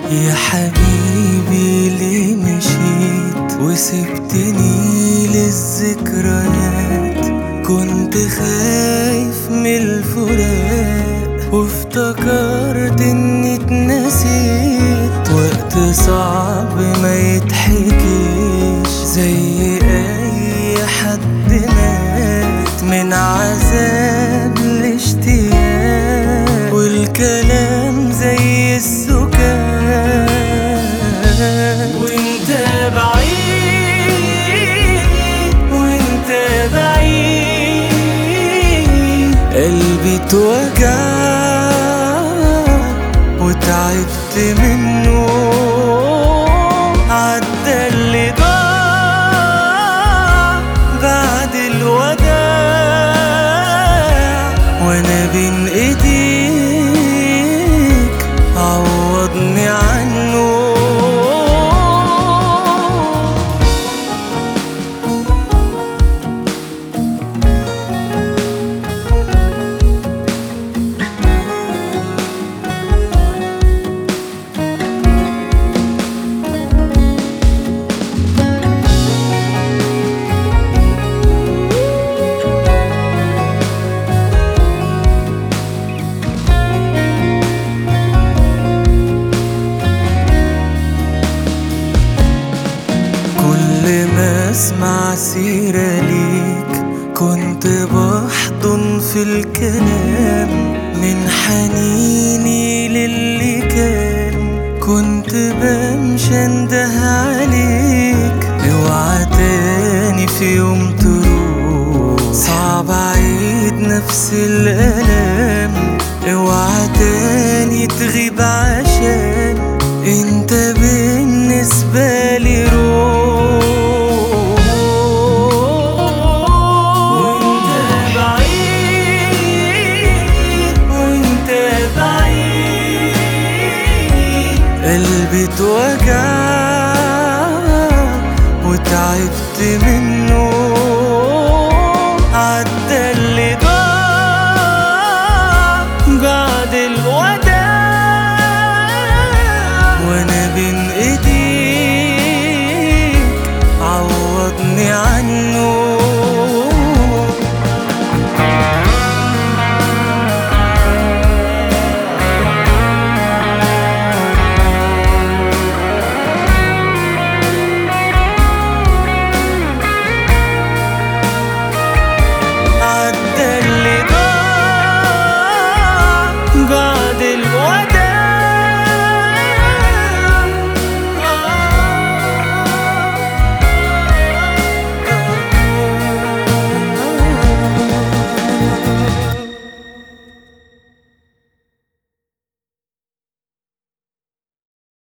يا حبيبي ليه مشيت وسبتني للذكريات كنت خايف من الفراق وافتكرت اني اتنسيت وقت صعب ما يتحكيش زي اي حد مات من عذاب الاشتياق والكلام زي السكات وانت بعيد وانت بعيد قلبي اتوجع وتعبت منه عدى اللي ضاع بعد الوداع وانا بين ايديك عوضني عنه كل ما اسمع سيرة ليك كنت بحضن في الكلام من حنيني للي كان كنت بمشي انده عليك اوعى تاني في يوم تروح صعب اعيد نفس الالام اوعى تاني تغيب عشان انت بالنسبة لي روح وانت بعيد وانت بعيد قلبي اتوجع وتعبت منه